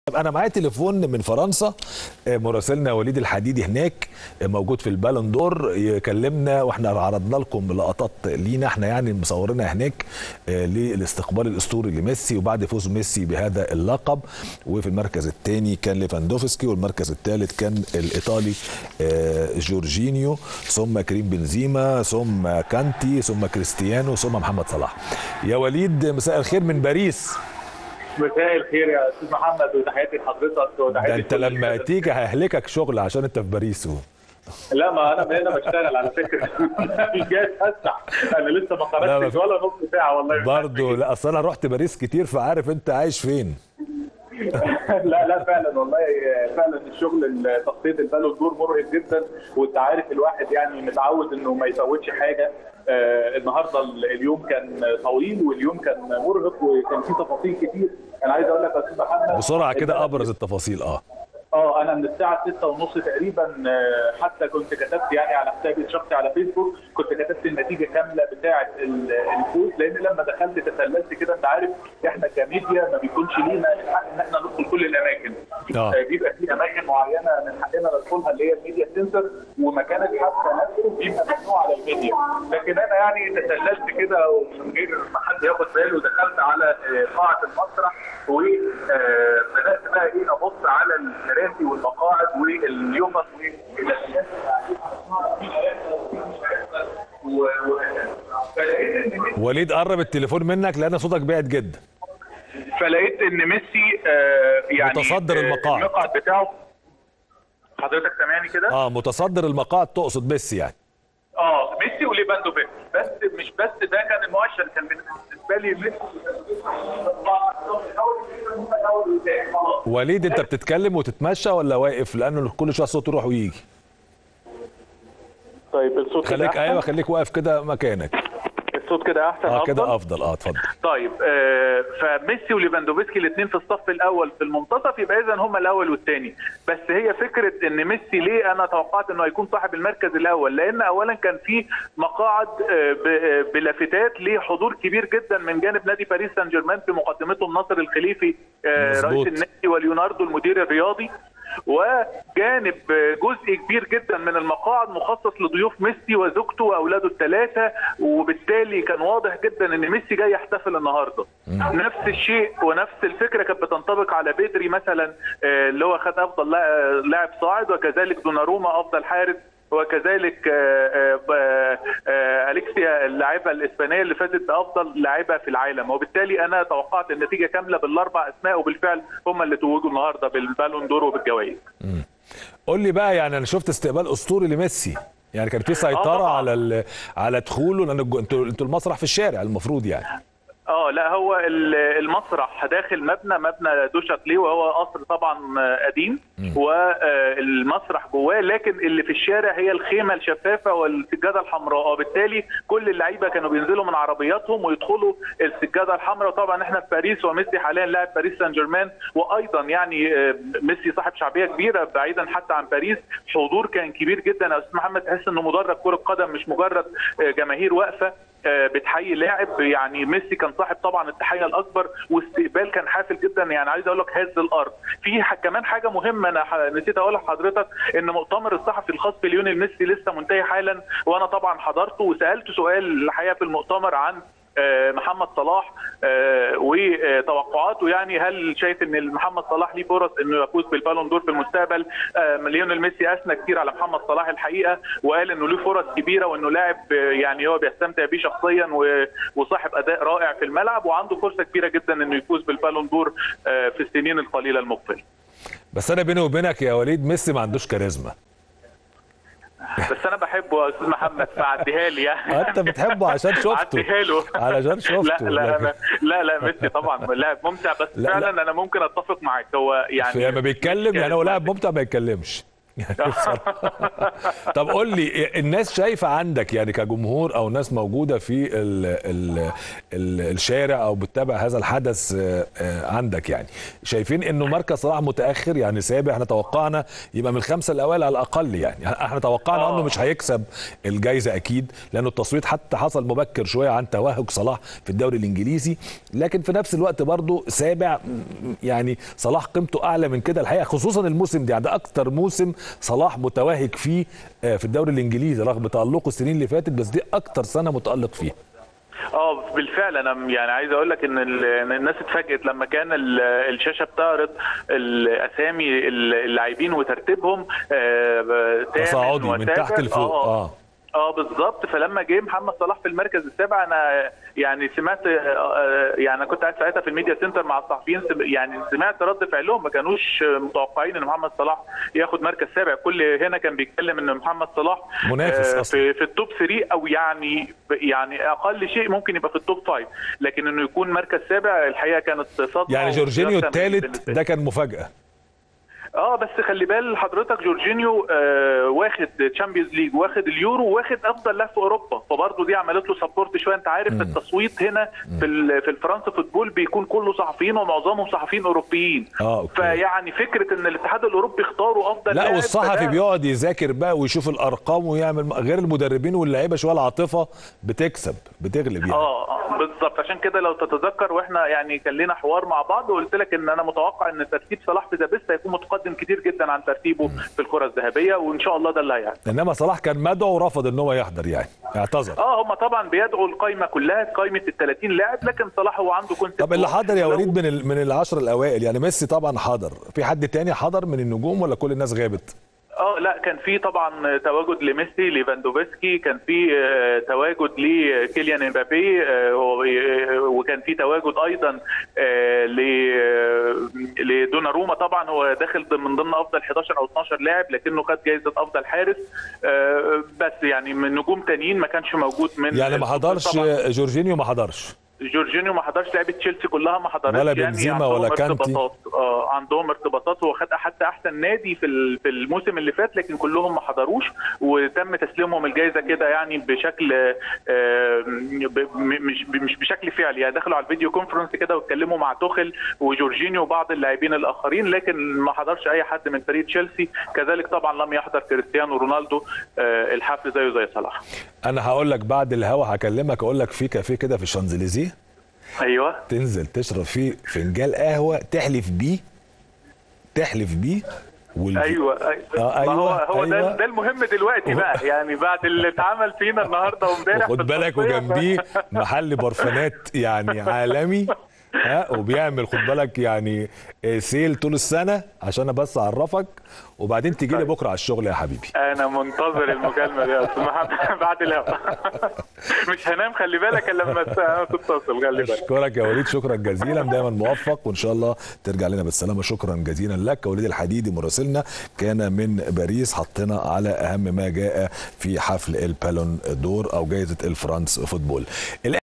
انا معايا تليفون من فرنسا آه، مراسلنا وليد الحديدي هناك آه، موجود في البالون دور يكلمنا واحنا عرضنا لكم لقطات لينا احنا يعني مصورينها هناك آه، للاستقبال الاسطوري لميسي وبعد فوز ميسي بهذا اللقب وفي المركز الثاني كان ليفاندوفسكي والمركز الثالث كان الايطالي آه، جورجينيو ثم كريم بنزيما ثم كانتي ثم كريستيانو ثم محمد صلاح يا وليد مساء الخير من باريس مساء الخير يا استاذ محمد وتحياتي لحضرتك ده وتحياتي انت لكل لما الناس. تيجي هيهلكك شغل عشان انت في باريس و... لا ما انا من هنا بشتغل على فكره مش جاي اتفسح انا لسه ما لا، خرجتش ما- ولا نص ساعه والله برضه لا اصل انا رحت باريس كتير فعارف انت عايش فين لا لا فعلا والله فعلا الشغل تغطيه البالون دور مرهق جدا وانت عارف الواحد يعني متعود انه ما يفوتش حاجه آه النهارده اليوم كان طويل واليوم كان مرهق وكان فيه تفاصيل كتير انا عايز اقول لك يا استاذ محمد بسرعه كده ابرز التفاصيل اه اه انا من الساعه 6 ونص تقريبا آه، حتى كنت كتبت يعني على حسابي الشخصي على فيسبوك كنت كتبت النتيجه كامله بتاعه ال- الفوز لان لما دخلت تسللت كده انت عارف احنا كميديا ما بيكونش لينا الحق ان احنا ندخل كل الاماكن آه. آه، بيبقى في اماكن معينه من حقنا ندخلها اللي هي الميديا سنتر ومكان الحفله نفسه بيبقى ممنوع على الميديا لكن انا يعني تسللت كده ومن غير ما حد ياخد باله دخلت على آه، قاعه المسرح وبدات بقى ايه ابص على الكراسي والمقاعد واليوفط والإلهيات و- و- فلقيت ان ميسي وليد قرب التليفون منك لان صوتك بعيد جدا فلقيت ان ميسي آه، يعني متصدر آه، المقاعد. المقعد بتاعه حضرتك سامعني كده؟ اه متصدر المقاعد تقصد ميسي يعني اه ميسي وليفاندوفسكي بس مش بس ده كان المؤشر كان بالنسبه لي ميسي وليد انت بتتكلم وتتمشى ولا واقف لانه كل شويه صوت يروح ويجي طيب الصوت كده خليك أحسن؟ ايوه خليك واقف كده مكانك الصوت كده احسن اه أفضل؟ كده افضل اه اتفضل طيب آه فميسي وليفاندوفسكي الاثنين في الصف الاول في المنتصف يبقى اذا هم الاول والثاني بس هي فكره ان ميسي ليه انا توقعت انه هيكون صاحب المركز الاول لان اولا كان في مقاعد آه ب- آه، بلافتات لحضور كبير جدا من جانب نادي باريس سان جيرمان في مقدمتهم ناصر الخليفي آه مظبوط. رئيس النادي وليوناردو المدير الرياضي وجانب جزء كبير جدا من المقاعد مخصص لضيوف ميسي وزوجته واولاده الثلاثه وبالتالي كان واضح جدا ان ميسي جاي يحتفل النهارده نفس الشيء ونفس الفكره كانت بتنطبق على بدري مثلا آه، اللي هو خد افضل لا- لاعب صاعد وكذلك دوناروما افضل حارس وكذلك آه، آه، آه، اليكسيا اللاعبه الاسبانيه اللي فازت بافضل لاعبه في العالم وبالتالي انا توقعت النتيجه كامله بالاربع اسماء وبالفعل هم اللي توجوا النهارده بالبالون دور وبالجوائز قول لي بقى يعني انا شفت استقبال اسطوري لميسي يعني كان في سيطره طبعاً. على ال- على دخوله لان الج- انتوا انتوا المسرح في الشارع المفروض يعني اه لا هو ال- المسرح داخل مبنى مبنى دو شاتليه وهو قصر طبعا آه، قديم والمسرح جواه لكن اللي في الشارع هي الخيمه الشفافه والسجاده الحمراء وبالتالي كل اللعيبه كانوا بينزلوا من عربياتهم ويدخلوا السجاده الحمراء طبعا احنا في باريس وميسي حاليا لاعب باريس سان جيرمان وايضا يعني آه، ميسي صاحب شعبيه كبيره بعيدا حتى عن باريس حضور كان كبير جدا يا استاذ محمد تحس انه مدرج كره قدم مش مجرد آه، جماهير واقفه آه، بتحيي لاعب يعني ميسي كان صاحب طبعا التحيه الاكبر واستقبال كان حافل جدا يعني عايز اقول لك هز الارض في ح- كمان حاجه مهمه انا ح- نسيت اقول لحضرتك ان مؤتمر الصحفي الخاص بليونيل ميسي لسه منتهي حالا وانا طبعا حضرته وسالته سؤال الحقيقه في المؤتمر عن آه، محمد صلاح آه، وتوقعاته يعني هل شايف ان محمد صلاح ليه فرص انه يفوز بالبالون دور في المستقبل آه، ليونيل ميسي اثنى كتير على محمد صلاح الحقيقه وقال انه له فرص كبيره وانه لاعب آه، يعني هو بيستمتع بيه شخصيا و- وصاحب اداء رائع في الملعب وعنده فرصه كبيره جدا انه يفوز بالبالون دور آه، في السنين القليله المقبله بس انا بيني وبينك يا وليد ميسي ما عندوش كاريزما بس انا بحبه يا استاذ محمد فعديها لي يعني انت بتحبه عشان شفته عديها له علشان شفته لا لا لكن- أنا لا لا ميسي طبعا لاعب ممتع بس لا، فعلا انا ممكن اتفق معاك هو يعني لما بيتكلم يعني هو لاعب ممتع ما يتكلمش يعني بصراحة. طب قول لي الناس شايفه عندك يعني كجمهور او ناس موجوده في ال ال ال الشارع او بتتابع هذا الحدث آه، آه، عندك يعني شايفين انه مركز صلاح متاخر يعني سابع احنا توقعنا يبقى من الخمسه الاوائل على الاقل يعني احنا توقعنا آه. انه مش هيكسب الجائزه اكيد لانه التصويت حتى حصل مبكر شويه عن توهج صلاح في الدوري الانجليزي لكن في نفس الوقت برضه سابع م- يعني صلاح قيمته اعلى من كده الحقيقه خصوصا الموسم ده يعني ده اكتر موسم صلاح متوهج فيه آه، في الدوري الانجليزي رغم تالقه السنين اللي فاتت بس دي اكتر سنه متالق فيها اه بالفعل انا يعني عايز اقول لك ان ال- إن الناس اتفاجئت لما كان ال- الشاشه بتعرض الاسامي اللاعبين وترتيبهم آه، تامن تصاعدي من وسابع. تحت لفوق اه اه بالظبط فلما جه محمد صلاح في المركز السابع انا يعني سمعت آه، آه، يعني انا كنت قاعد ساعتها في الميديا سنتر مع الصحفيين سم- يعني سمعت رد فعلهم ما كانوش متوقعين ان محمد صلاح ياخد مركز سابع كل هنا كان بيتكلم ان محمد صلاح منافس آه، أصلاً. في في التوب 3 او يعني يعني اقل شيء ممكن يبقى في التوب 5 لكن انه يكون مركز سابع الحقيقه كانت صدمه يعني جورجينيو ومنافسة الثالث بالنسبة لي. ده كان مفاجاه اه بس خلي بال حضرتك جورجينيو آه واخد تشامبيونز ليج واخد اليورو واخد افضل لاعب في اوروبا فبرضه دي عملت له سبورت شويه انت عارف مم. التصويت هنا في ال- في الفرنسا فوتبول بيكون كله صحفيين ومعظمهم صحفيين اوروبيين اه اوكي فيعني فكره ان الاتحاد الاوروبي اختاروا افضل لا لاعب والصحفي فده- بيقعد يذاكر بقى ويشوف الارقام ويعمل غير المدربين واللعيبه شويه العاطفه بتكسب بتغلب يعني اه آه، بالظبط عشان كده لو تتذكر واحنا يعني كان لنا حوار مع بعض وقلت لك ان انا متوقع ان ترتيب صلاح في ذا بيست هيكون متقدم كتير جدا عن ترتيبه في الكره الذهبيه وان شاء الله ده اللي هيحصل انما صلاح كان مدعو ورفض ان هو يحضر يعني اعتذر اه هم طبعا بيدعوا القايمه كلها قائمه ال 30 لاعب لكن صلاح هو عنده كونسيبت طب اللي حضر يا لو- وليد من ال- من العشر الاوائل يعني ميسي طبعا حضر في حد تاني حضر من النجوم ولا كل الناس غابت اه لا كان في طبعا تواجد لميسي ليفاندوفسكي كان في آه، تواجد لكيليان امبابي آه، هو- آه، وكان في تواجد ايضا آه، ل- آه، لدوناروما طبعا هو داخل ضمن- من ضمن افضل 11 او 12 لاعب لكنه خد جائزه افضل حارس آه، بس يعني من نجوم تانيين ما كانش موجود من يعني ما حضرش طبعاً جورجينيو ما حضرش جورجينيو ما حضرش لعيبه تشيلسي كلها ما حضرتش ولا يعني بنزيما عندهم ولا كانتي. ارتباطات اه عندهم ارتباطات هو خد حتى احسن نادي في ال- في الموسم اللي فات لكن كلهم ما حضروش وتم تسليمهم الجائزه كده يعني بشكل آه، ب- م- مش مش بشكل فعلي يعني دخلوا على الفيديو كونفرنس كده واتكلموا مع توخل وجورجينيو وبعض اللاعبين الاخرين لكن ما حضرش اي حد من فريق تشيلسي كذلك طبعا لم يحضر كريستيانو رونالدو آه، الحفل زيه زي صلاح انا هقول لك بعد الهوا هكلمك اقول لك في كافيه كده في الشانزليزيه ايوه تنزل تشرب فيه فنجان قهوه تحلف بيه تحلف بيه وال... ايوه آه، ما هو أيوة، هو ده أيوة. ده المهم دلوقتي بقى يعني بعد اللي اتعمل فينا النهارده وامبارح خد في بالك التصفية، وجنبيه محل برفانات يعني عالمي ها وبيعمل خد بالك يعني آه، سيل طول السنه عشان بس اعرفك وبعدين تيجي لي بكره على الشغل يا حبيبي انا منتظر المكالمه دي يا استاذ محمد بعد الهوا مش هنام خلي بالك الا لما تتصل خلي بالك اشكرك يا وليد شكرا جزيلا دايما موفق وان شاء الله ترجع لنا بالسلامه شكرا جزيلا لك وليد الحديدي مراسلنا كان من باريس حطنا على اهم ما جاء في حفل البالون دور او جائزه الفرانس فوتبول